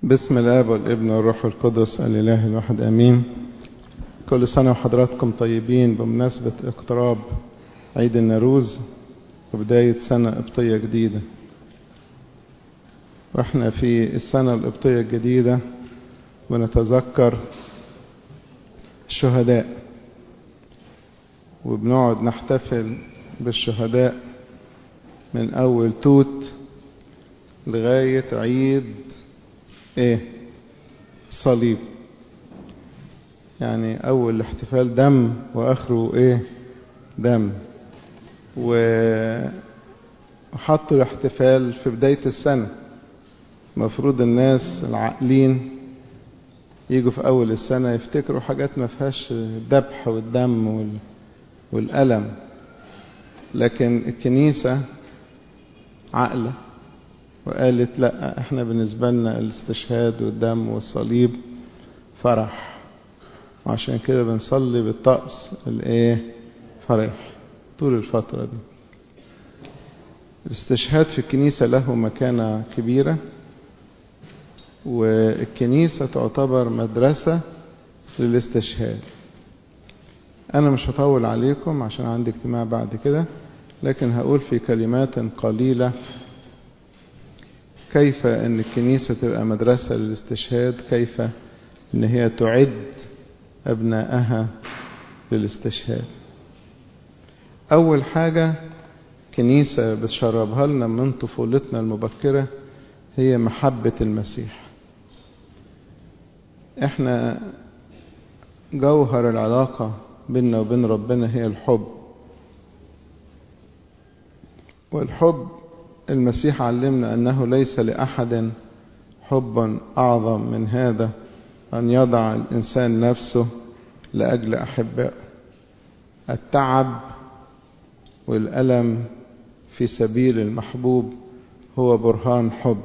بسم الاب والابن والروح القدس الاله الواحد امين كل سنه وحضراتكم طيبين بمناسبه اقتراب عيد النوروز وبدايه سنه قبطيه جديده واحنا في السنه القبطيه الجديده ونتذكر الشهداء وبنقعد نحتفل بالشهداء من اول توت لغايه عيد ايه صليب يعني اول الاحتفال دم واخره ايه دم وحطوا الاحتفال في بداية السنة المفروض الناس العاقلين يجوا في اول السنة يفتكروا حاجات ما فيهاش الذبح والدم وال... والألم لكن الكنيسة عاقلة وقالت لا احنا بالنسبة لنا الاستشهاد والدم والصليب فرح وعشان كده بنصلي بالطقس الايه فرح طول الفترة دي الاستشهاد في الكنيسة له مكانة كبيرة والكنيسة تعتبر مدرسة للاستشهاد أنا مش هطول عليكم عشان عندي اجتماع بعد كده لكن هقول في كلمات قليلة كيف أن الكنيسة تبقى مدرسة للاستشهاد كيف أن هي تعد أبنائها للاستشهاد أول حاجة كنيسة بتشربها لنا من طفولتنا المبكرة هي محبة المسيح احنا جوهر العلاقة بيننا وبين ربنا هي الحب والحب المسيح علمنا أنه ليس لأحد حب أعظم من هذا أن يضع الإنسان نفسه لأجل أحبائه التعب والألم في سبيل المحبوب هو برهان حب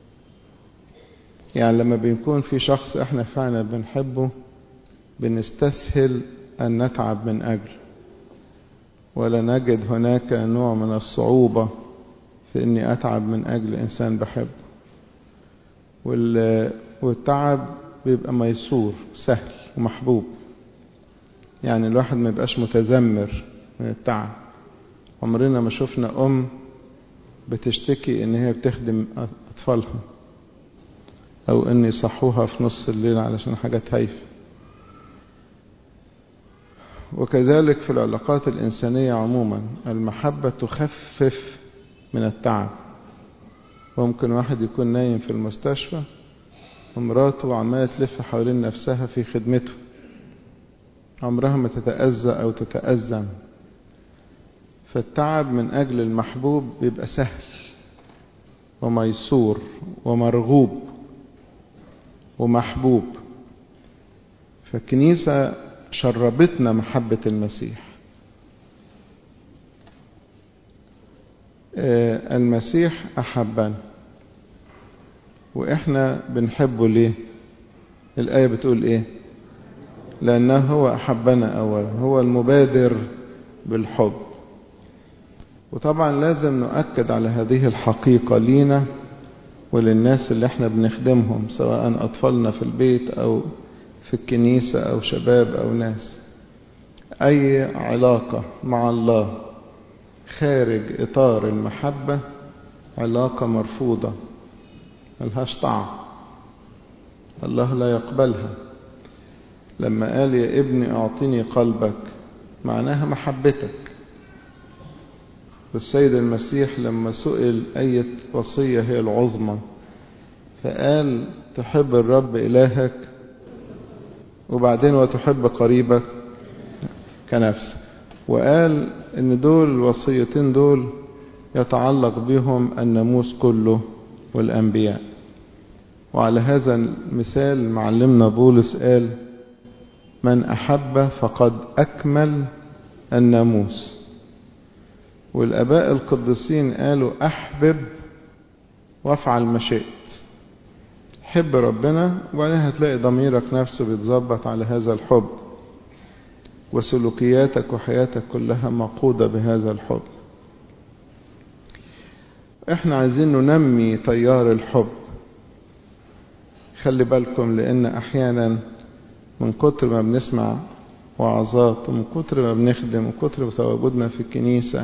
يعني لما بيكون في شخص احنا فعلا بنحبه بنستسهل أن نتعب من أجله ولا نجد هناك نوع من الصعوبة في أني أتعب من أجل إنسان بحبه والتعب بيبقى ميسور سهل ومحبوب يعني الواحد ما يبقاش متذمر من التعب عمرنا ما شفنا أم بتشتكي إن هي بتخدم أطفالها أو إن يصحوها في نص الليل علشان حاجات هايفة وكذلك في العلاقات الإنسانية عموما المحبة تخفف من التعب ممكن واحد يكون نايم في المستشفى ومراته عمالة تلف حوالين نفسها في خدمته عمرها ما تتأذى أو تتأزم فالتعب من أجل المحبوب بيبقى سهل وميسور ومرغوب ومحبوب فالكنيسة شربتنا محبة المسيح المسيح أحبنا وإحنا بنحبه ليه الآية بتقول إيه لأنه هو أحبنا أولا هو المبادر بالحب وطبعا لازم نؤكد على هذه الحقيقة لينا وللناس اللي احنا بنخدمهم سواء أطفالنا في البيت أو في الكنيسة أو شباب أو ناس أي علاقة مع الله خارج إطار المحبة علاقة مرفوضة ملهاش طعم الله لا يقبلها لما قال يا ابني أعطني قلبك معناها محبتك والسيد المسيح لما سئل أي وصية هي العظمى فقال تحب الرب إلهك وبعدين وتحب قريبك كنفسك وقال ان دول الوصيتين دول يتعلق بهم الناموس كله والأنبياء وعلى هذا المثال معلمنا بولس قال من أحب فقد أكمل الناموس والآباء القديسين قالوا أحبب وافعل ما شئت حب ربنا وبعدين هتلاقي ضميرك نفسه بيتظبط على هذا الحب وسلوكياتك وحياتك كلها مقودة بهذا الحب احنا عايزين ننمي تيار الحب خلي بالكم لأن أحيانا من كتر ما بنسمع وعظات ومن كتر ما بنخدم ومن كتر تواجدنا في الكنيسة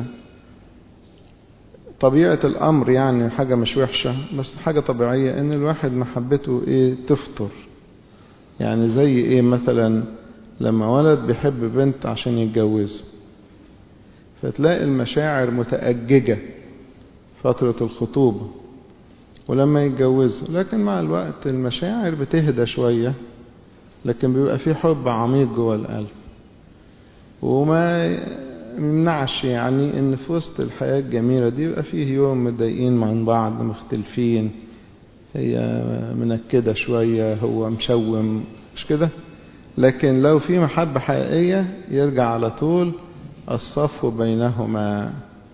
طبيعة الأمر يعني حاجة مش وحشة بس حاجة طبيعية إن الواحد محبته إيه تفطر يعني زي إيه مثلا لما ولد بيحب بنت عشان يتجوزوا فتلاقي المشاعر متأججة فترة الخطوبة ولما يتجوزوا لكن مع الوقت المشاعر بتهدى شوية لكن بيبقى في حب عميق جوه القلب وما يمنعش يعني ان في وسط الحياة الجميلة دي يبقى فيه يوم متضايقين من بعض مختلفين هي منكدة شوية هو مشوم مش كده لكن لو في محبة حقيقية يرجع على طول الصف بينهما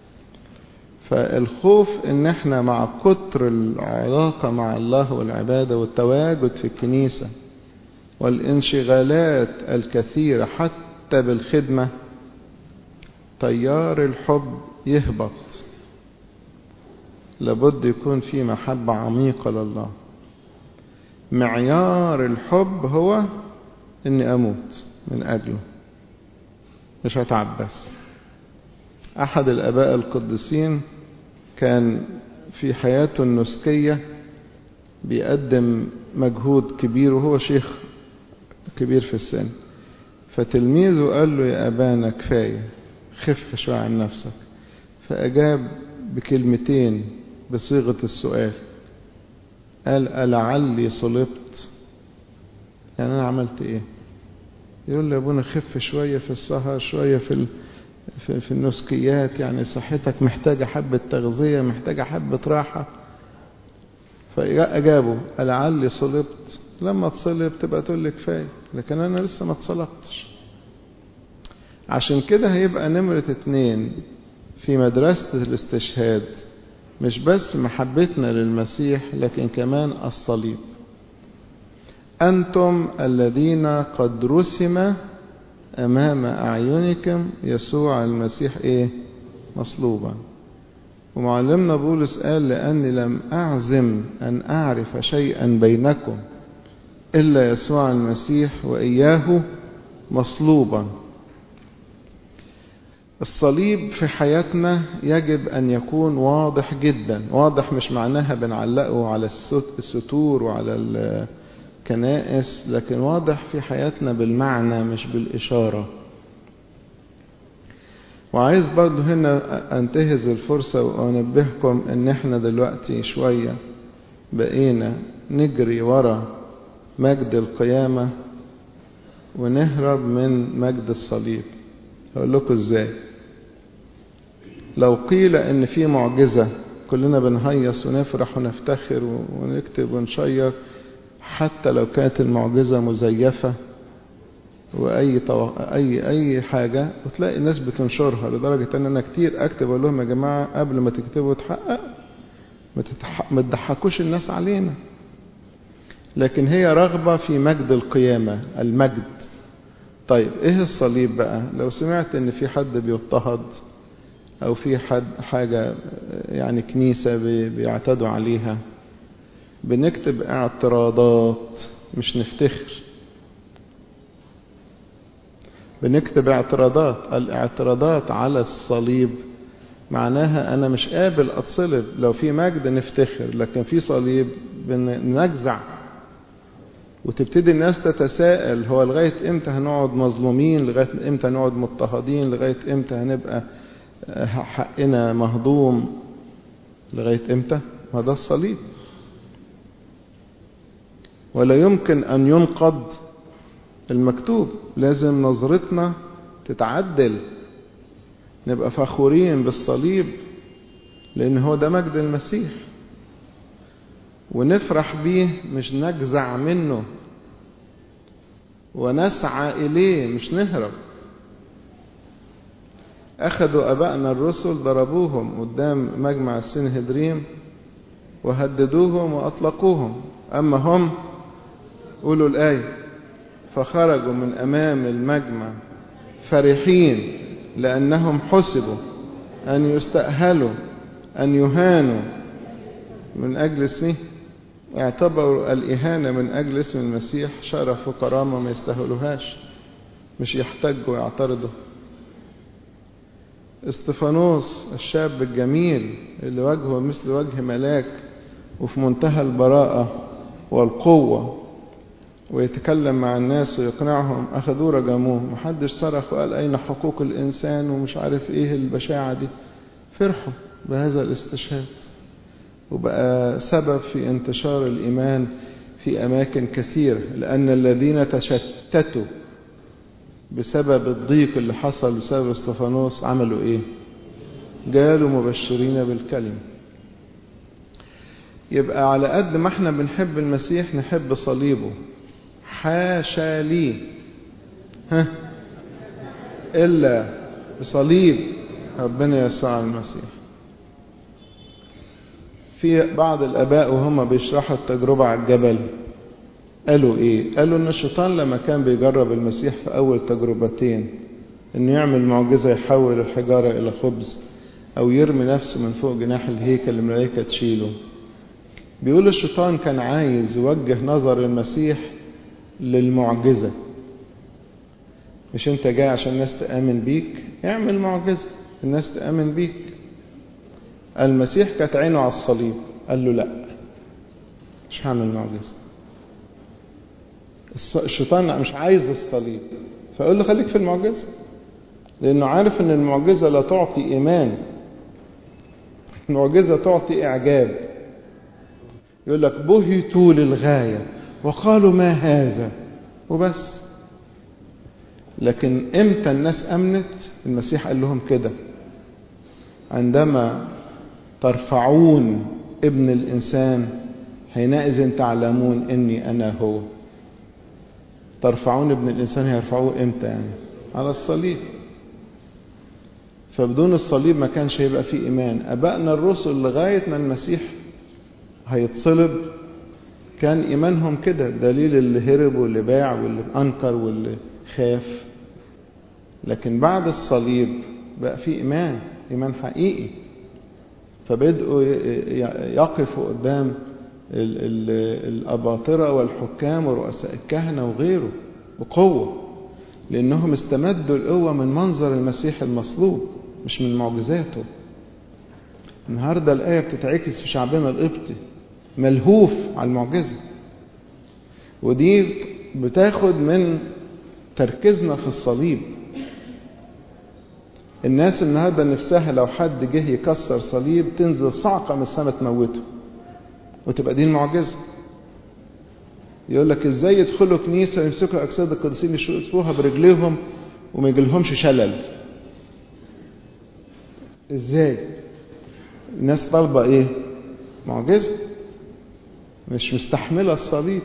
فالخوف ان احنا مع كتر العلاقة مع الله والعبادة والتواجد في الكنيسة والانشغالات الكثيرة حتى بالخدمة تيار الحب يهبط لابد يكون في محبة عميقة لله معيار الحب هو اني اموت من اجله مش هتعب بس احد الاباء القديسين كان في حياته النسكية بيقدم مجهود كبير وهو شيخ كبير في السن فتلميذه قال له يا أبانا كفاية خف شوية عن نفسك فأجاب بكلمتين بصيغة السؤال قال ألعلي صلبت يعني أنا عملت إيه يقول لي يا أبونا خف شوية في السهر شوية في ال... في, في النسكيات يعني صحتك محتاجة حبة تغذية محتاجة حبة راحة فأجابه ألعلي صلبت لما تصلب تبقى تقول لي كفاية لكن أنا لسه ما اتصلبتش عشان كده هيبقى نمرة اتنين في مدرسة الاستشهاد مش بس محبتنا للمسيح لكن كمان الصليب أنتم الذين قد رسم أمام أعينكم يسوع المسيح إيه مصلوبا ومعلمنا بولس قال لأني لم أعزم أن أعرف شيئا بينكم إلا يسوع المسيح وإياه مصلوبا الصليب في حياتنا يجب أن يكون واضح جدا واضح مش معناها بنعلقه على الستور وعلى الكنائس لكن واضح في حياتنا بالمعنى مش بالإشارة وعايز برضو هنا انتهز الفرصة وانبهكم ان احنا دلوقتي شوية بقينا نجري ورا مجد القيامة ونهرب من مجد الصليب هقول لكم ازاي لو قيل ان في معجزة كلنا بنهيص ونفرح ونفتخر ونكتب ونشير حتى لو كانت المعجزة مزيفة واي طو... اي اي حاجه وتلاقي الناس بتنشرها لدرجه ان انا كتير اكتب اقول لهم يا جماعه قبل ما تكتبوا تحقق ما, تتح... ما تضحكوش الناس علينا لكن هي رغبه في مجد القيامه المجد طيب ايه الصليب بقى لو سمعت ان في حد بيضطهد او في حد حاجه يعني كنيسه بي... بيعتدوا عليها بنكتب اعتراضات مش نفتخر بنكتب اعتراضات الاعتراضات على الصليب معناها انا مش قابل اتصلب لو في مجد نفتخر لكن في صليب بنجزع وتبتدي الناس تتساءل هو لغاية امتى هنقعد مظلومين لغاية امتى هنقعد مضطهدين لغاية امتى هنبقى حقنا مهضوم لغاية امتى ما ده الصليب ولا يمكن ان ينقض المكتوب لازم نظرتنا تتعدل نبقى فخورين بالصليب لأن هو ده مجد المسيح ونفرح بيه مش نجزع منه ونسعى إليه مش نهرب أخذوا أبائنا الرسل ضربوهم قدام مجمع السنهدريم وهددوهم وأطلقوهم أما هم قولوا الآية فخرجوا من أمام المجمع فرحين لأنهم حسبوا أن يستأهلوا أن يهانوا من أجل اسمه اعتبروا الإهانة من أجل اسم المسيح شرف وكرامة ما يستاهلوهاش مش يحتجوا ويعترضوا استفانوس الشاب الجميل اللي وجهه مثل وجه ملاك وفي منتهى البراءة والقوة ويتكلم مع الناس ويقنعهم أخذوه رجموه محدش صرخ وقال أين حقوق الإنسان ومش عارف إيه البشاعة دي فرحوا بهذا الاستشهاد وبقى سبب في انتشار الإيمان في أماكن كثيرة لأن الذين تشتتوا بسبب الضيق اللي حصل بسبب استفانوس عملوا إيه جالوا مبشرين بالكلمة يبقى على قد ما احنا بنحب المسيح نحب صليبه حاشا لي ها إلا بصليب ربنا يسوع المسيح في بعض الآباء وهم بيشرحوا التجربة على الجبل قالوا إيه؟ قالوا إن الشيطان لما كان بيجرب المسيح في أول تجربتين إنه يعمل معجزة يحول الحجارة إلى خبز أو يرمي نفسه من فوق جناح الهيكل الملائكة تشيله بيقول الشيطان كان عايز يوجه نظر المسيح للمعجزة مش انت جاي عشان الناس تآمن بيك اعمل معجزة الناس تآمن بيك المسيح كانت عينه على الصليب قال له لا مش هعمل معجزة الشيطان مش عايز الصليب فقال له خليك في المعجزة لأنه عارف أن المعجزة لا تعطي إيمان المعجزة تعطي إعجاب يقول لك بهتوا للغاية وقالوا ما هذا وبس لكن امتى الناس امنت المسيح قال لهم كده عندما ترفعون ابن الانسان حينئذ تعلمون اني انا هو ترفعون ابن الانسان هيرفعوه امتى يعني على الصليب فبدون الصليب ما كانش هيبقى فيه ايمان ابائنا الرسل لغايه ما المسيح هيتصلب كان إيمانهم كده دليل اللي هرب واللي باع واللي أنكر واللي خاف لكن بعد الصليب بقى في إيمان إيمان حقيقي فبدأوا يقفوا قدام الأباطرة والحكام ورؤساء الكهنة وغيره بقوة لأنهم استمدوا القوة من منظر المسيح المصلوب مش من معجزاته النهاردة الآية بتتعكس في شعبنا القبطي ملهوف على المعجزة ودي بتاخد من تركيزنا في الصليب الناس النهاردة نفسها لو حد جه يكسر صليب تنزل صعقة من السماء تموته وتبقى دي المعجزة يقول لك ازاي يدخلوا كنيسة ويمسكوا أجساد القديسين يشوفوها برجليهم وما يجيلهمش شلل ازاي الناس طالبة ايه معجزة مش مستحملة الصليب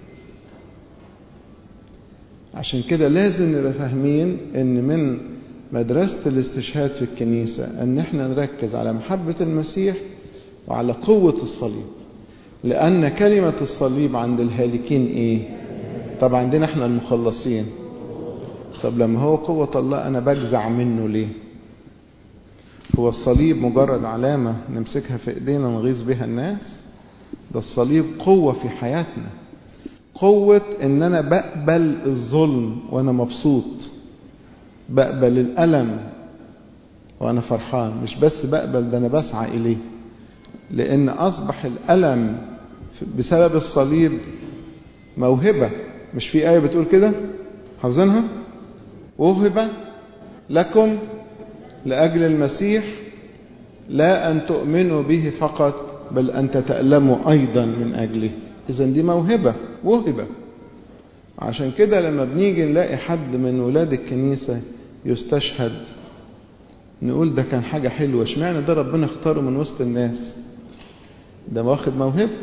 عشان كده لازم نبقى فاهمين ان من مدرسة الاستشهاد في الكنيسة ان احنا نركز على محبة المسيح وعلى قوة الصليب لان كلمة الصليب عند الهالكين ايه طب عندنا احنا المخلصين طب لما هو قوة الله انا بجزع منه ليه هو الصليب مجرد علامة نمسكها في ايدينا نغيظ بها الناس ده الصليب قوة في حياتنا قوة ان انا بقبل الظلم وانا مبسوط بقبل الألم وانا فرحان مش بس بقبل ده انا بسعى اليه لان اصبح الألم بسبب الصليب موهبة مش في آية بتقول كده حافظينها وهب لكم لأجل المسيح لا أن تؤمنوا به فقط بل أن تتألموا أيضا من أجله إذا دي موهبة وهبة عشان كده لما بنيجي نلاقي حد من ولاد الكنيسة يستشهد نقول ده كان حاجة حلوة اشمعنى ده ربنا اختاره من وسط الناس ده واخد موهبة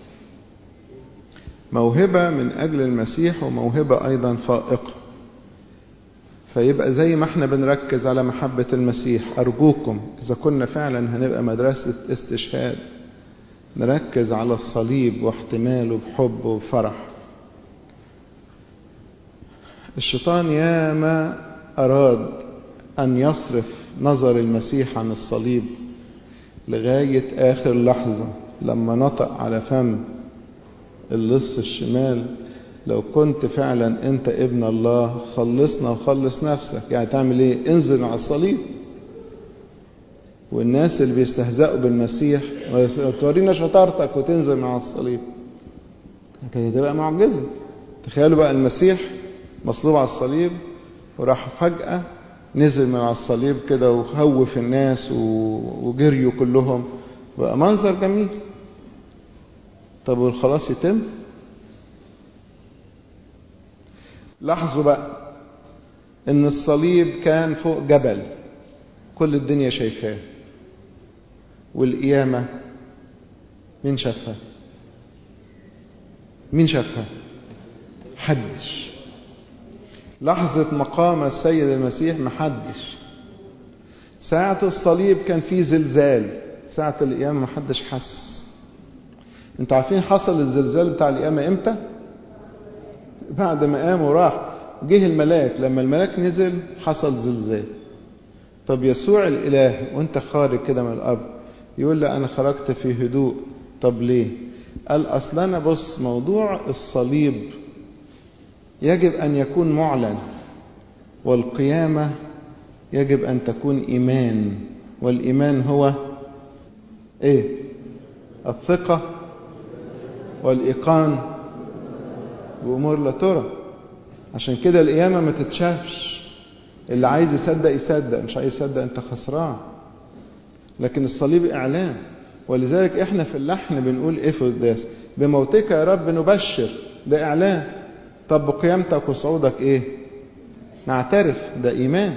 موهبة من أجل المسيح وموهبة أيضا فائقة فيبقى زي ما احنا بنركز على محبة المسيح أرجوكم إذا كنا فعلا هنبقى مدرسة استشهاد نركز على الصليب واحتماله بحب وفرح الشيطان ياما أراد أن يصرف نظر المسيح عن الصليب لغاية آخر لحظة لما نطق على فم اللص الشمال لو كنت فعلا انت ابن الله خلصنا وخلص نفسك يعني تعمل ايه انزل على الصليب والناس اللي بيستهزئوا بالمسيح تورينا شطارتك وتنزل من على الصليب كانت تبقى معجزة تخيلوا بقى المسيح مصلوب على الصليب وراح فجأة نزل من على الصليب كده وخوف الناس وجريوا كلهم بقى منظر جميل طب والخلاص يتم لاحظوا بقى ان الصليب كان فوق جبل كل الدنيا شايفاه والقيامة مين شافها مين شافها حدش لحظة مقام السيد المسيح محدش ساعة الصليب كان في زلزال ساعة القيامة محدش حس انتوا عارفين حصل الزلزال بتاع القيامة امتى بعد ما قام وراح جه الملاك لما الملاك نزل حصل زلزال طب يسوع الاله وانت خارج كده من الارض يقول لي انا خرجت في هدوء طب ليه قال اصل انا بص موضوع الصليب يجب ان يكون معلن والقيامه يجب ان تكون ايمان والايمان هو ايه الثقه والايقان بامور لا ترى عشان كده القيامه ما تتشافش اللي عايز يصدق يصدق مش عايز يصدق انت خسران لكن الصليب اعلان ولذلك احنا في اللحن بنقول ايه في القداس بموتك يا رب نبشر ده اعلان طب بقيامتك وصعودك ايه نعترف ده ايمان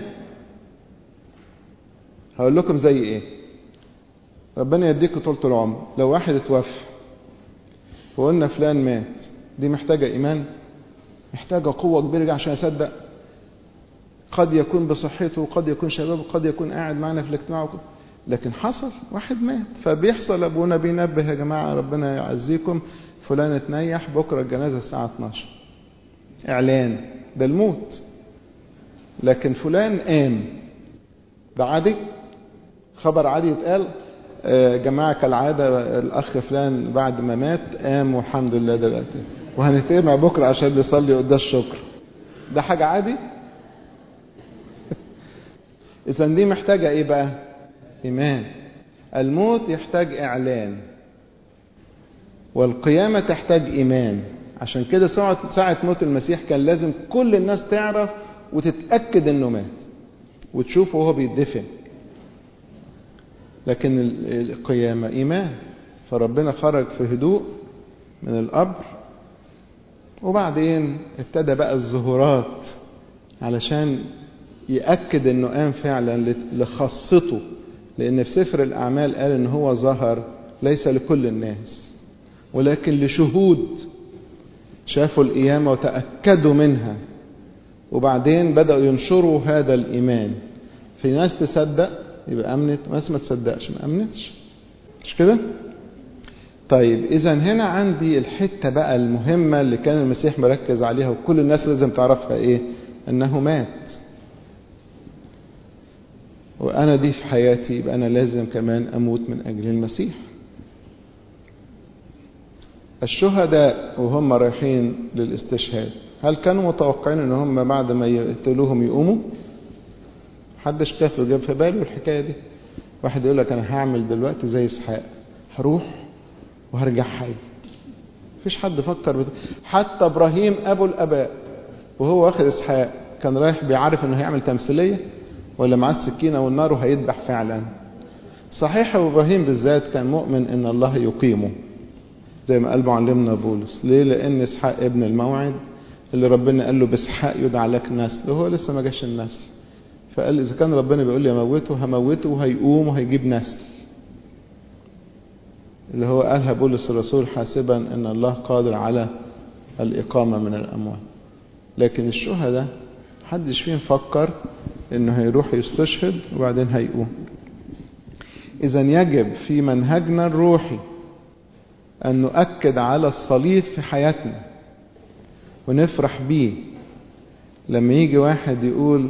هقول لكم زي ايه ربنا يديكم طولة العمر لو واحد اتوفى وقلنا فلان مات دي محتاجة ايمان محتاجة قوة كبيرة عشان يصدق قد يكون بصحته وقد يكون شبابه وقد يكون قاعد معنا في الاجتماع لكن حصل واحد مات فبيحصل ابونا بينبه يا جماعة ربنا يعزيكم فلان اتنيح بكرة الجنازة الساعة 12 اعلان ده الموت لكن فلان قام ده عادي خبر عادي يتقال آه جماعة كالعادة الأخ فلان بعد ما مات قام والحمد لله دلوقتي وهنتجمع بكرة عشان نصلي قدام الشكر ده حاجة عادي إذا دي محتاجة إيه بقى إيمان الموت يحتاج إعلان والقيامة تحتاج إيمان عشان كده ساعة, ساعة موت المسيح كان لازم كل الناس تعرف وتتأكد إنه مات وتشوفه وهو بيدفن لكن القيامة إيمان فربنا خرج في هدوء من القبر وبعدين ابتدى بقى الظهورات علشان يأكد انه قام فعلا لخاصته لان في سفر الاعمال قال ان هو ظهر ليس لكل الناس ولكن لشهود شافوا القيامة وتأكدوا منها وبعدين بدأوا ينشروا هذا الإيمان في ناس تصدق يبقى أمنت ناس ما تصدقش ما أمنتش مش كده طيب إذا هنا عندي الحتة بقى المهمة اللي كان المسيح مركز عليها وكل الناس لازم تعرفها إيه أنه مات وأنا دي في حياتي يبقى أنا لازم كمان أموت من أجل المسيح الشهداء وهم رايحين للاستشهاد هل كانوا متوقعين ان هم بعد ما يقتلوهم يقوموا محدش كاف جاب في باله الحكايه دي واحد يقول لك انا هعمل دلوقتي زي اسحاق هروح وهرجع حي مفيش حد فكر بت... حتى ابراهيم ابو الاباء وهو واخد اسحاق كان رايح بيعرف انه هيعمل تمثيليه ولا معاه السكينه والنار وهيذبح فعلا صحيح ابراهيم بالذات كان مؤمن ان الله يقيمه زي ما قال معلمنا بولس ليه لان اسحاق ابن الموعد اللي ربنا قال له باسحاق يدعى لك نسل وهو لسه ما جاش النسل فقال اذا كان ربنا بيقول لي اموته هموته وهيقوم وهيجيب نسل اللي هو قالها بولس الرسول حاسبا ان الله قادر على الاقامه من الاموات لكن الشهداء محدش فيهم فكر انه هيروح يستشهد وبعدين هيقوم اذا يجب في منهجنا الروحي أن نؤكد على الصليب في حياتنا ونفرح بيه لما يجي واحد يقول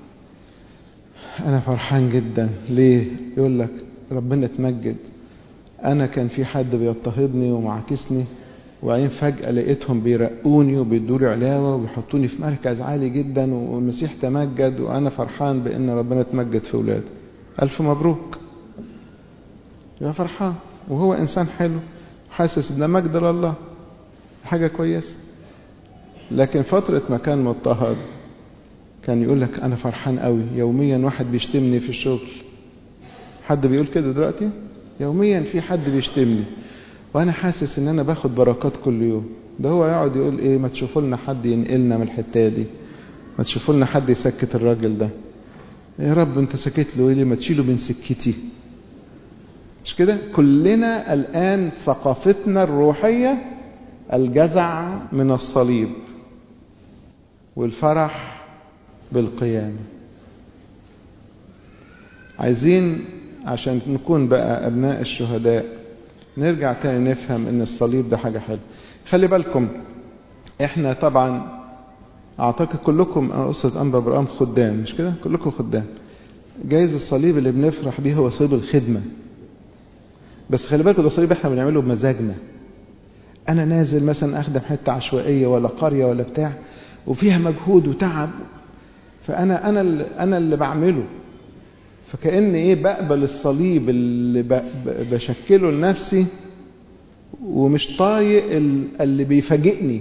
أنا فرحان جدا ليه يقول لك ربنا تمجد أنا كان في حد بيضطهدني ومعاكسني وبعدين فجأة لقيتهم بيرقوني وبيدوا علاوة وبيحطوني في مركز عالي جدا والمسيح تمجد وأنا فرحان بأن ربنا تمجد في ولادي ألف مبروك يبقى فرحان وهو إنسان حلو حاسس إن مجد لله حاجة كويسة لكن فترة ما كان مضطهد كان يقول لك أنا فرحان قوي يوميا واحد بيشتمني في الشغل حد بيقول كده دلوقتي يوميا في حد بيشتمني وانا حاسس ان انا باخد بركات كل يوم ده هو يقعد يقول ايه ما تشوفوا لنا حد ينقلنا من الحته دي ما تشوفوا لنا حد يسكت الراجل ده يا رب انت سكت له ليه ما تشيله من سكتي مش كده كلنا الان ثقافتنا الروحيه الجزع من الصليب والفرح بالقيامه عايزين عشان نكون بقى ابناء الشهداء نرجع تاني نفهم ان الصليب ده حاجة حلوة خلي بالكم احنا طبعا اعتقد كلكم قصة انبا برام خدام مش كده كلكم خدام جايز الصليب اللي بنفرح بيه هو صليب الخدمة بس خلي بالكم ده صليب احنا بنعمله بمزاجنا انا نازل مثلا اخدم حتة عشوائية ولا قرية ولا بتاع وفيها مجهود وتعب فانا انا اللي انا اللي بعمله فكأن ايه بقبل الصليب اللي بشكله لنفسي ومش طايق اللي بيفاجئني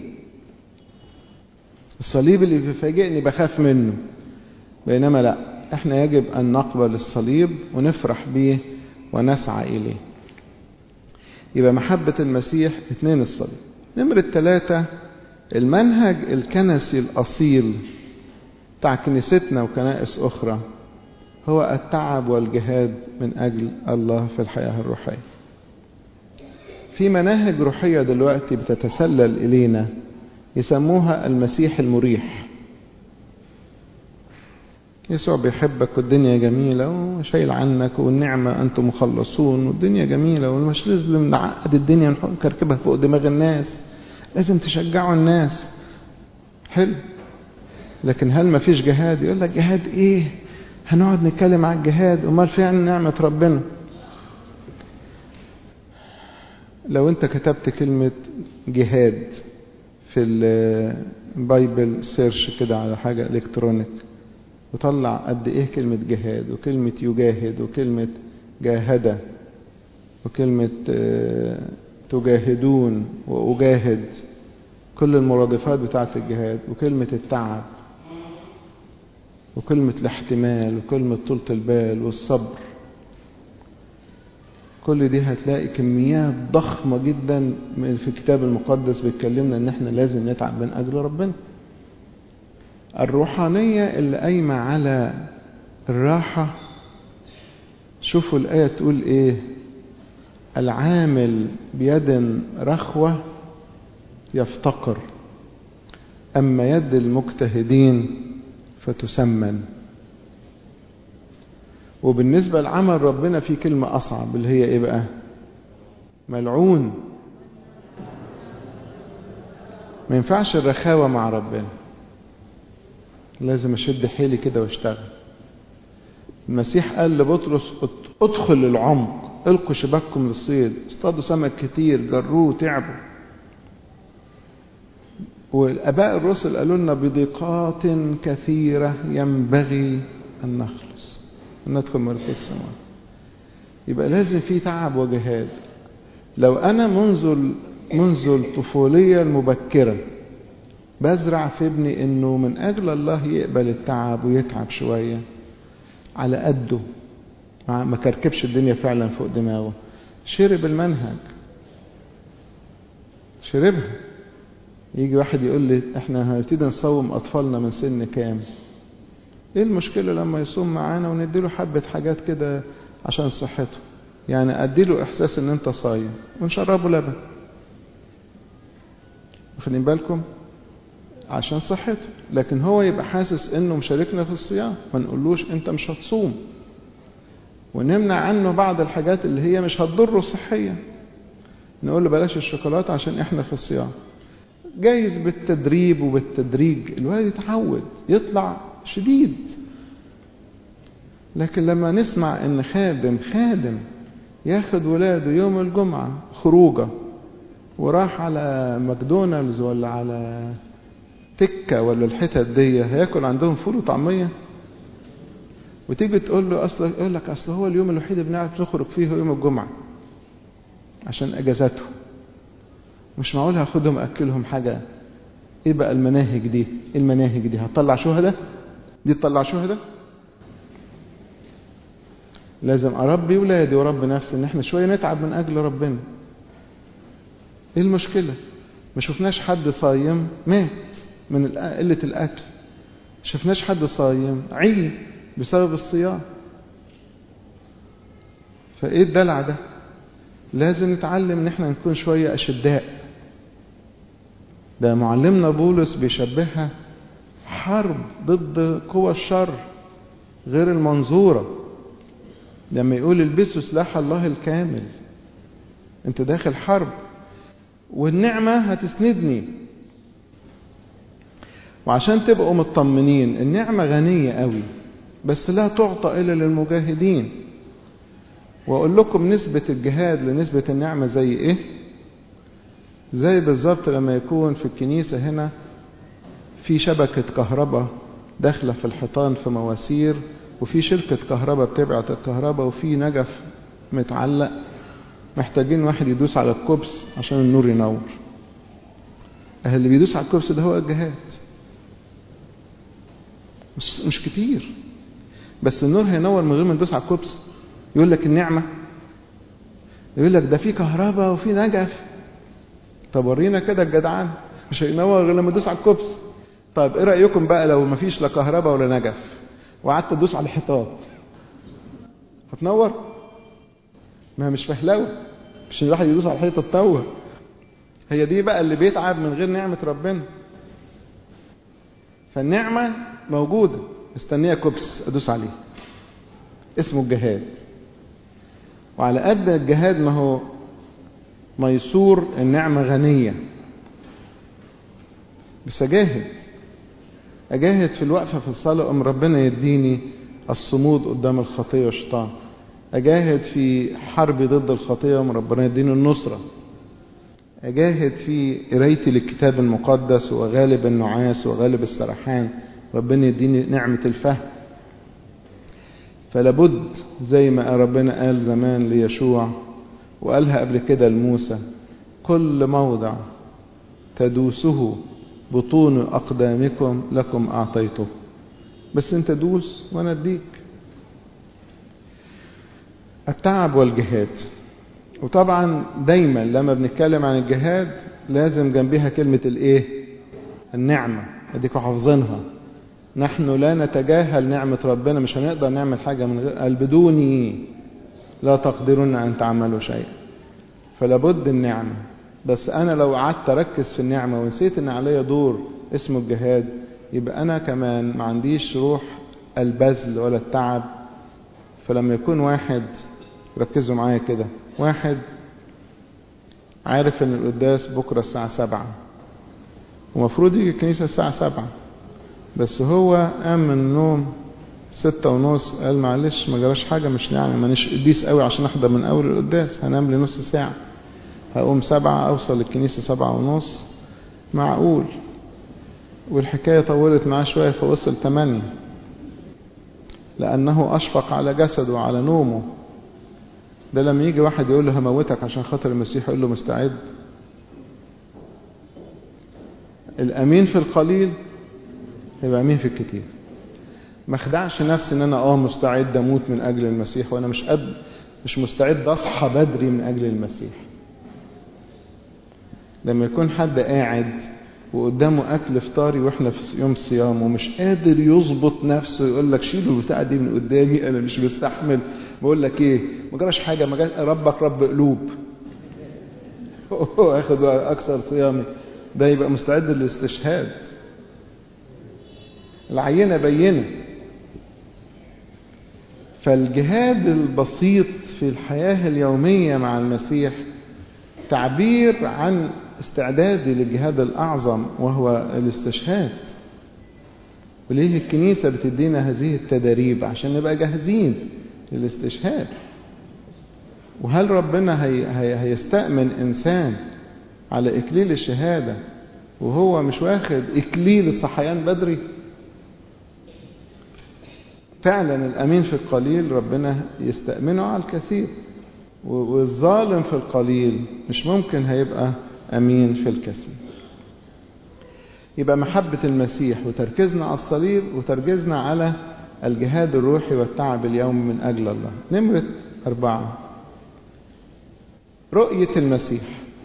الصليب اللي بيفاجئني بخاف منه بينما لا احنا يجب ان نقبل الصليب ونفرح به ونسعى اليه يبقى محبة المسيح اتنين الصليب نمرة ثلاثة المنهج الكنسي الأصيل بتاع كنيستنا وكنائس أخرى هو التعب والجهاد من أجل الله في الحياة الروحية في مناهج روحية دلوقتي بتتسلل إلينا يسموها المسيح المريح يسوع بيحبك والدنيا جميلة وشايل عنك والنعمة أنتم مخلصون والدنيا جميلة ومش لازم نعقد الدنيا نكركبها فوق دماغ الناس لازم تشجعوا الناس حلو لكن هل ما فيش جهاد يقول لك جهاد ايه هنقعد نتكلم على الجهاد امال فعلا نعمة ربنا لو انت كتبت كلمة جهاد في البايبل سيرش كده على حاجة الكترونيك وطلع قد ايه كلمة جهاد وكلمة يجاهد وكلمة جاهد وكلمة تجاهدون وأجاهد كل المرادفات بتاعة الجهاد وكلمة التعب وكلمة الاحتمال وكلمة طولة البال والصبر كل دي هتلاقي كميات ضخمة جدا من في الكتاب المقدس بيتكلمنا ان احنا لازم نتعب من اجل ربنا الروحانية اللي قايمة على الراحة شوفوا الآية تقول ايه العامل بيد رخوة يفتقر أما يد المجتهدين فتسمن وبالنسبة لعمل ربنا في كلمة أصعب اللي هي إيه بقى ملعون ما ينفعش الرخاوة مع ربنا لازم أشد حيلي كده واشتغل المسيح قال لبطرس ادخل العمق القوا شباككم للصيد اصطادوا سمك كتير جروه تعبوا والاباء الرسل قالوا لنا بضيقات كثيره ينبغي ان نخلص ان ندخل ملكوت السماء يبقى لازم في تعب وجهاد لو انا منذ منذ الطفوليه المبكره بزرع في ابني انه من اجل الله يقبل التعب ويتعب شويه على قده ما كركبش الدنيا فعلا فوق دماغه شرب المنهج شربها يجي واحد يقول لي احنا هنبتدي نصوم اطفالنا من سن كام ايه المشكله لما يصوم معانا ونديله حبه حاجات كده عشان صحته يعني اديله احساس ان انت صايم ونشربه لبن واخدين بالكم عشان صحته لكن هو يبقى حاسس انه مشاركنا في الصيام ما نقولوش انت مش هتصوم ونمنع عنه بعض الحاجات اللي هي مش هتضره صحيا نقول له بلاش الشوكولاته عشان احنا في الصيام جايز بالتدريب وبالتدريج الولد يتعود يطلع شديد لكن لما نسمع ان خادم خادم ياخد ولاده يوم الجمعة خروجه وراح على ماكدونالدز ولا على تكة ولا الحتت دي هياكل عندهم فول وطعمية وتيجي تقول له اصل يقول لك اصل هو اليوم الوحيد اللي بنعرف نخرج فيه هو يوم الجمعة عشان اجازاته مش معقول هاخدهم اكلهم حاجة ايه بقى المناهج دي ايه المناهج دي هتطلع شهداء دي تطلع شهداء لازم اربي ولادي وربي نفسي ان احنا شوية نتعب من اجل ربنا ايه المشكلة ما شفناش حد صايم مات من قلة الاكل شفناش حد صايم عي بسبب الصيام فايه الدلع ده لازم نتعلم ان احنا نكون شوية اشداء ده معلمنا بولس بيشبهها حرب ضد قوى الشر غير المنظورة لما يقول البسوا سلاح الله الكامل انت داخل حرب والنعمة هتسندني وعشان تبقوا مطمنين النعمة غنية قوي بس لا تعطى إلا للمجاهدين وأقول لكم نسبة الجهاد لنسبة النعمة زي إيه زي بالظبط لما يكون في الكنيسة هنا في شبكة كهرباء داخلة في الحيطان في مواسير وفي شركة كهرباء بتبعت الكهرباء وفي نجف متعلق محتاجين واحد يدوس على الكوبس عشان النور ينور اللي بيدوس على الكوبس ده هو الجهاد مش, مش كتير بس النور هينور من غير ما ندوس على الكوبس يقول لك النعمة يقول لك ده في كهرباء وفي نجف طب ورينا كده الجدعان مش هينور غير لما ندوس على الكوبس طيب ايه رأيكم بقى لو مفيش لا كهرباء ولا نجف وقعدت تدوس على الحيطان هتنور ما مش فهلوه مش الواحد يدوس على الحيطه تنور هي دي بقى اللي بيتعب من غير نعمه ربنا فالنعمه موجوده مستنيه كوبس ادوس عليه اسمه الجهاد وعلى قد الجهاد ما هو ميسور النعمه غنيه بس اجاهد اجاهد في الوقفه في الصلاه ام ربنا يديني الصمود قدام الخطيه والشيطان أجاهد في حرب ضد الخطية ومن ربنا يديني النصرة أجاهد في قرايتي للكتاب المقدس وغالب النعاس وغالب السرحان ربنا يديني نعمة الفهم فلابد زي ما ربنا قال زمان ليشوع وقالها قبل كده لموسى كل موضع تدوسه بطون أقدامكم لكم أعطيته بس انت دوس وانا اديك التعب والجهاد وطبعا دايما لما بنتكلم عن الجهاد لازم جنبها كلمة الايه النعمة اديكوا حافظينها نحن لا نتجاهل نعمة ربنا مش هنقدر نعمل حاجة من غير قال بدوني لا تقدرون أن تعملوا شيئا فلابد النعمة بس أنا لو قعدت أركز في النعمة ونسيت إن عليا دور اسمه الجهاد يبقى أنا كمان ما عنديش روح البذل ولا التعب فلما يكون واحد ركزوا معايا كده واحد عارف ان القداس بكرة الساعة سبعة ومفروض يجي الكنيسة الساعة سبعة بس هو قام من النوم ستة ونص قال معلش ما جراش حاجة مش يعني مانيش قديس قوي عشان احضر من اول القداس هنام لي نص ساعة هقوم سبعة اوصل الكنيسة سبعة ونص معقول والحكاية طولت معاه شوية فوصل تمانية لأنه أشفق على جسده وعلى نومه ده لما يجي واحد يقول له هموتك عشان خاطر المسيح يقول له مستعد الأمين في القليل يبقى أمين في الكتير ما خدعش نفسي ان انا اه مستعد اموت من اجل المسيح وانا مش قد مش مستعد اصحى بدري من اجل المسيح لما يكون حد قاعد وقدامه اكل فطاري واحنا في يوم صيام ومش قادر يظبط نفسه يقول لك شيلوا البتاعه دي من قدامي انا مش مستحمل بقول لك ايه ما جراش حاجه ما جاش ربك رب قلوب اخد اكثر صيامي ده يبقى مستعد للاستشهاد العينه بينه فالجهاد البسيط في الحياه اليوميه مع المسيح تعبير عن استعدادي للجهاد الأعظم وهو الاستشهاد وليه الكنيسة بتدينا هذه التدريب عشان نبقى جاهزين للاستشهاد وهل ربنا هي هي هيستأمن إنسان على إكليل الشهادة وهو مش واخد إكليل الصحيان بدري فعلا الأمين في القليل ربنا يستأمنه على الكثير والظالم في القليل مش ممكن هيبقى أمين في الكثير يبقى محبة المسيح وتركيزنا على الصليب وتركيزنا على الجهاد الروحي والتعب اليوم من أجل الله نمرة أربعة رؤية المسيح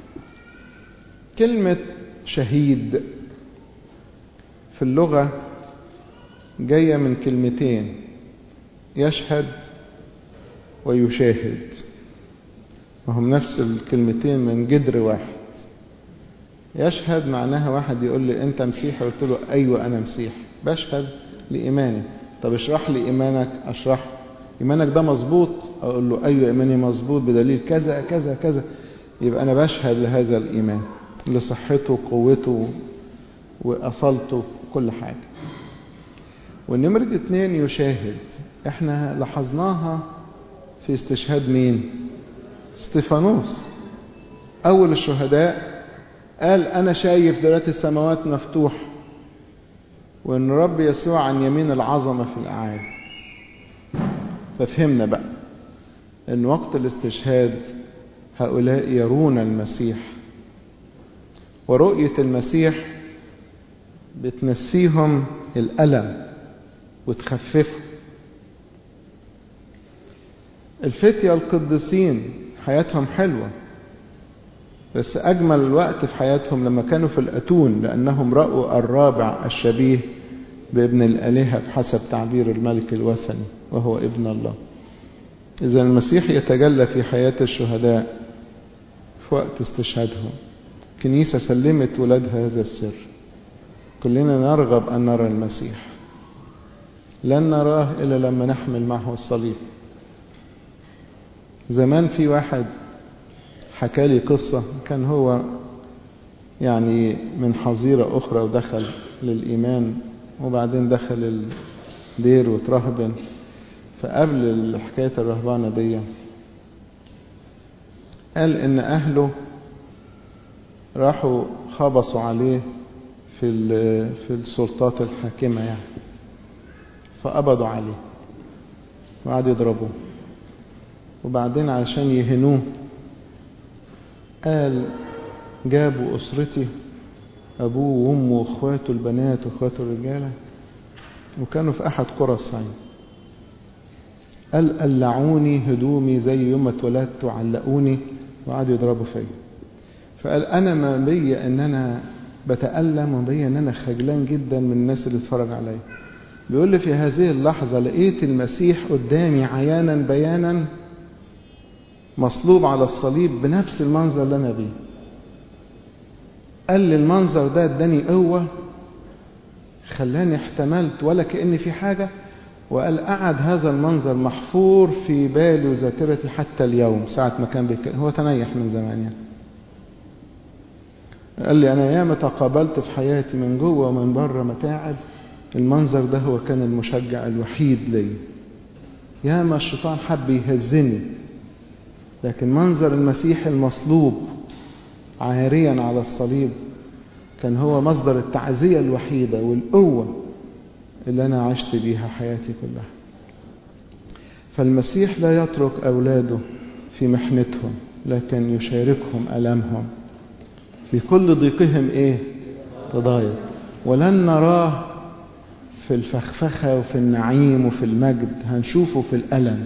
كلمة شهيد في اللغة جاية من كلمتين يشهد ويشاهد وهم نفس الكلمتين من جدر واحد يشهد معناها واحد يقول لي انت مسيحي قلت له ايوه انا مسيحي بشهد لايماني طب اشرح لي ايمانك اشرح ايمانك ده مظبوط اقول له ايوه ايماني مظبوط بدليل كذا كذا كذا يبقى انا بشهد لهذا الايمان لصحته وقوته واصالته وكل حاجه والنمرة اتنين يشاهد احنا لاحظناها في استشهاد مين استفانوس اول الشهداء قال انا شايف دلوقتي السماوات مفتوح وان رب يسوع عن يمين العظمة في الاعالي ففهمنا بقى ان وقت الاستشهاد هؤلاء يرون المسيح ورؤية المسيح بتنسيهم الألم وتخففه الفتية القديسين حياتهم حلوة بس أجمل الوقت في حياتهم لما كانوا في الأتون لأنهم رأوا الرابع الشبيه بابن الآلهة بحسب تعبير الملك الوثني وهو ابن الله إذا المسيح يتجلى في حياة الشهداء في وقت استشهادهم كنيسة سلمت ولادها هذا السر كلنا نرغب أن نرى المسيح لن نراه إلا لما نحمل معه الصليب زمان في واحد حكى لي قصة كان هو يعني من حظيرة أخرى ودخل للإيمان وبعدين دخل الدير وترهبن فقبل حكاية الرهبانة دي قال إن أهله راحوا خبصوا عليه في في السلطات الحاكمة يعني فقبضوا عليه وقعدوا يضربوه وبعدين علشان يهنوه قال جابوا أسرتي أبوه وأمه وأخواته البنات وأخواته الرجالة وكانوا في أحد قرى الصعيد قال قلعوني هدومي زي يوم ما اتولدت وعلقوني وقعدوا يضربوا فيا فقال أنا ما بي إن أنا بتألم وبي إن أنا خجلان جدا من الناس اللي اتفرج عليا بيقول لي في هذه اللحظة لقيت المسيح قدامي عيانا بيانا مصلوب على الصليب بنفس المنظر اللي أنا بيه قال لي المنظر ده اداني قوة خلاني احتملت ولا كأني في حاجة وقال قعد هذا المنظر محفور في بالي وذاكرتي حتى اليوم ساعة ما كان بيتكلم هو تنيح من زمان يعني قال لي أنا ياما تقابلت في حياتي من جوه ومن بره متاعب المنظر ده هو كان المشجع الوحيد لي ياما الشيطان حب يهزني لكن منظر المسيح المصلوب عاريا على الصليب كان هو مصدر التعزية الوحيدة والقوة اللي أنا عشت بيها حياتي كلها فالمسيح لا يترك أولاده في محنتهم لكن يشاركهم ألمهم في كل ضيقهم إيه تضايق ولن نراه في الفخفخة وفي النعيم وفي المجد هنشوفه في الألم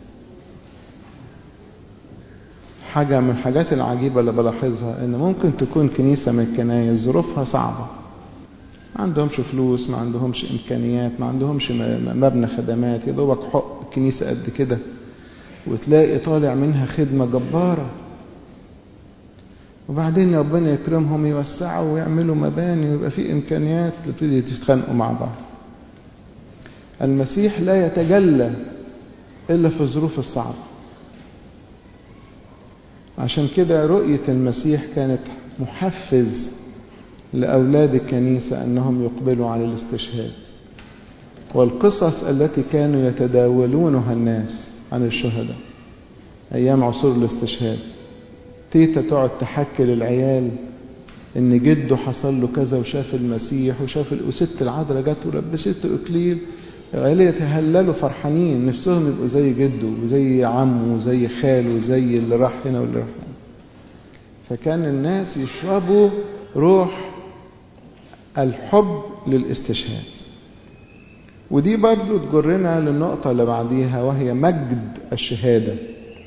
حاجة من الحاجات العجيبة اللي بلاحظها إن ممكن تكون كنيسة من الكنايس ظروفها صعبة ما عندهمش فلوس ما عندهمش إمكانيات ما عندهمش مبنى خدمات يا دوبك حق كنيسة قد كده وتلاقي طالع منها خدمة جبارة وبعدين ربنا يكرمهم يوسعوا ويعملوا مباني ويبقى في إمكانيات تبتدي تتخانقوا مع بعض المسيح لا يتجلى إلا في الظروف الصعبة عشان كده رؤية المسيح كانت محفز لأولاد الكنيسة أنهم يقبلوا على الاستشهاد والقصص التي كانوا يتداولونها الناس عن الشهداء أيام عصور الاستشهاد تيتا تقعد تحكي للعيال ان جده حصل له كذا وشاف المسيح وشاف وست العذراء جت ولبسته اكليل العيال يتهللوا فرحانين نفسهم يبقوا زي جده وزي عمه وزي خاله وزي اللي راح هنا واللي راح هنا فكان الناس يشربوا روح الحب للاستشهاد ودي برضو تجرنا للنقطة اللي بعديها وهي مجد الشهادة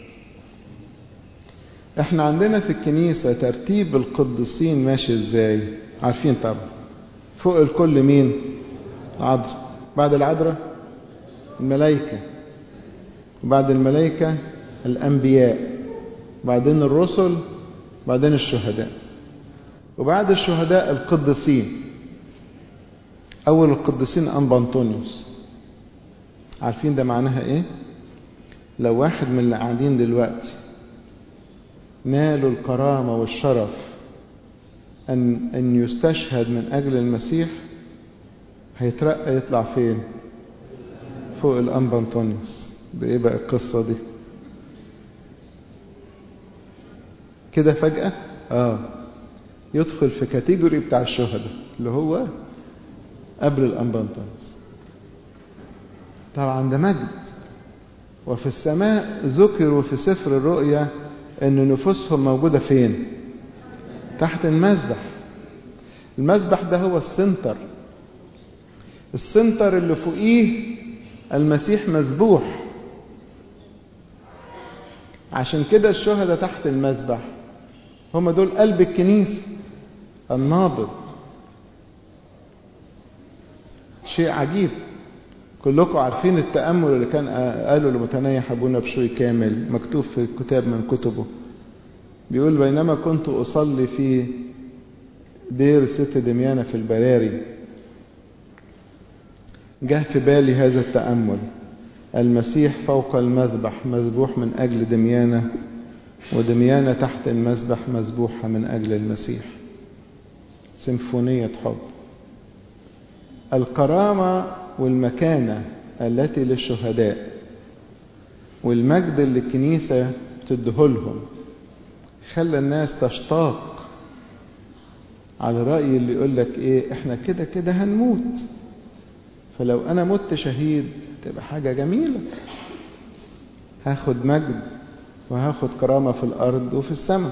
احنا عندنا في الكنيسة ترتيب القديسين ماشي ازاي عارفين طبعا فوق الكل مين العذراء بعد العذراء الملائكة وبعد الملائكة الأنبياء بعدين الرسل بعدين الشهداء وبعد الشهداء القديسين أول القديسين أنبا أنطونيوس عارفين ده معناها إيه؟ لو واحد من اللي قاعدين دلوقتي نالوا الكرامة والشرف أن أن يستشهد من أجل المسيح هيترقى يطلع فين؟ فوق الأنبا أنطونيوس ده إيه بقى القصة دي؟ كده فجأة؟ آه يدخل في كاتيجوري بتاع الشهداء اللي هو قبل الأنبا أنطونيوس طبعا ده مجد وفي السماء ذكروا في سفر الرؤيا ان نفوسهم موجودة فين تحت المذبح المذبح ده هو السنتر السنتر اللي فوقيه المسيح مذبوح عشان كده الشهداء تحت المذبح هم دول قلب الكنيسة النابض شيء عجيب كلكم عارفين التأمل اللي كان قاله لمتنيح أبونا بشوي كامل مكتوب في كتاب من كتبه بيقول بينما كنت أصلي في دير ست دميانة في البراري جه في بالي هذا التأمل المسيح فوق المذبح مذبوح من أجل دميانة ودميانة تحت المذبح مذبوحة من أجل المسيح سيمفونية حب الكرامة والمكانة التي للشهداء والمجد اللي الكنيسة بتدهلهم خلى الناس تشتاق على رأي اللي يقول لك ايه احنا كده كده هنموت فلو انا مت شهيد تبقى حاجة جميلة هاخد مجد وهاخد كرامة في الأرض وفي السماء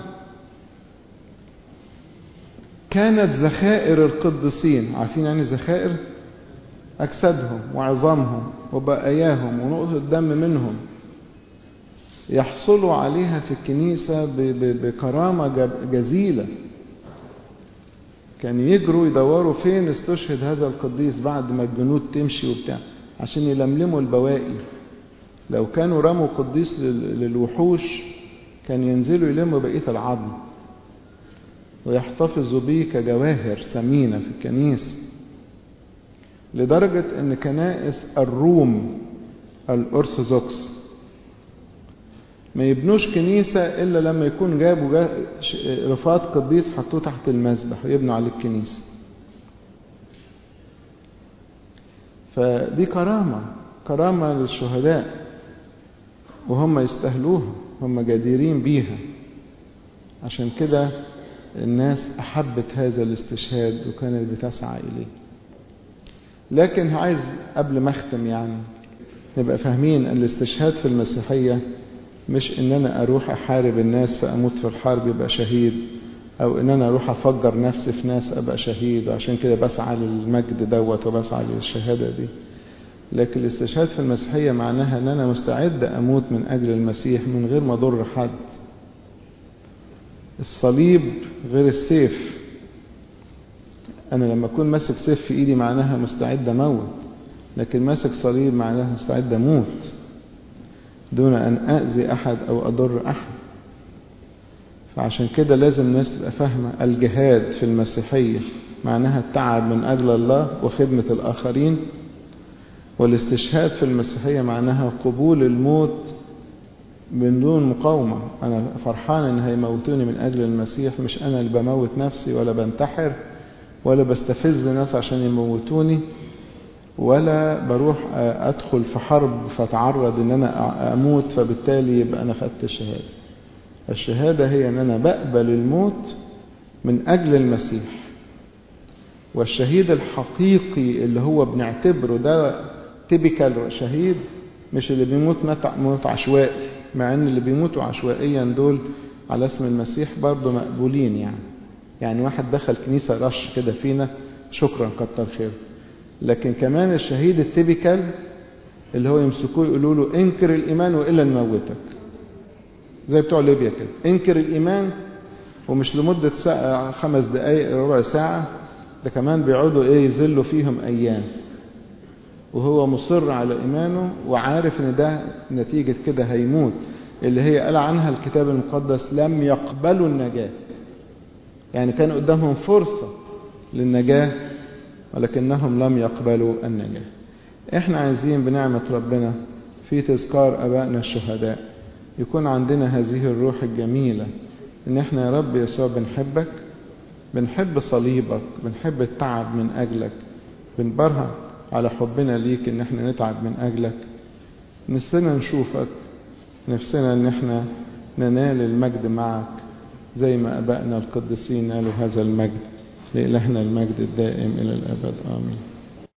كانت ذخائر القديسين عارفين يعني ذخائر أجسادهم وعظامهم وبقاياهم ونقطة دم منهم يحصلوا عليها في الكنيسة بكرامة جزيلة كانوا يجروا يدوروا فين استشهد هذا القديس بعد ما الجنود تمشي وبتاع عشان يلملموا البواقي لو كانوا رموا قديس للوحوش كان ينزلوا يلموا بقية العظم ويحتفظوا به كجواهر ثمينة في الكنيسة لدرجة ان كنائس الروم الأرثوذكس ما يبنوش كنيسة إلا لما يكون جابوا جا رفات قديس حطوه تحت المذبح ويبنوا عليه الكنيسة فدي كرامة كرامة للشهداء وهم يستهلوها هم جديرين بيها عشان كده الناس أحبت هذا الاستشهاد وكانت بتسعى إليه لكن عايز قبل ما أختم يعني نبقى فاهمين أن الاستشهاد في المسيحية مش ان انا اروح احارب الناس فاموت في الحرب يبقى شهيد او ان انا اروح افجر نفسي في ناس ابقى شهيد وعشان كده بسعى للمجد دوت وبسعى للشهادة دي لكن الاستشهاد في المسيحية معناها ان انا مستعد اموت من اجل المسيح من غير ما اضر حد الصليب غير السيف انا لما اكون ماسك سيف في ايدي معناها مستعد اموت لكن ماسك صليب معناها مستعد اموت دون أن أذي أحد أو أضر أحد فعشان كده لازم الناس تبقى فاهمة الجهاد في المسيحية معناها التعب من أجل الله وخدمة الآخرين والاستشهاد في المسيحية معناها قبول الموت من دون مقاومة أنا فرحان إن هيموتوني من أجل المسيح مش أنا اللي بموت نفسي ولا بنتحر ولا بستفز ناس عشان يموتوني ولا بروح ادخل في حرب فتعرض ان انا اموت فبالتالي يبقى انا خدت الشهاده الشهادة هي أن أنا بقبل الموت من أجل المسيح والشهيد الحقيقي اللي هو بنعتبره ده تيبيكال شهيد مش اللي بيموت موت عشوائي مع ان اللي بيموتوا عشوائيا دول على اسم المسيح برضه مقبولين يعني يعني واحد دخل كنيسة رش كده فينا شكرا كتر خير لكن كمان الشهيد التيبيكال اللي هو يمسكوه يقولوا له انكر الايمان والا نموتك زي بتوع ليبيا كده انكر الايمان ومش لمدة ساعة خمس دقايق ربع ساعة ده كمان بيقعدوا ايه يذلوا فيهم ايام وهو مصر على ايمانه وعارف ان ده نتيجة كده هيموت اللي هي قال عنها الكتاب المقدس لم يقبلوا النجاة يعني كان قدامهم فرصة للنجاة ولكنهم لم يقبلوا النجاة احنا عايزين بنعمة ربنا في تذكار ابائنا الشهداء يكون عندنا هذه الروح الجميلة ان احنا يا رب يسوع بنحبك بنحب صليبك بنحب التعب من اجلك بنبرهن على حبنا ليك ان احنا نتعب من اجلك نفسنا نشوفك نفسنا ان احنا ننال المجد معك زي ما ابائنا القديسين نالوا هذا المجد لإلهنا المجد الدائم الى الابد امين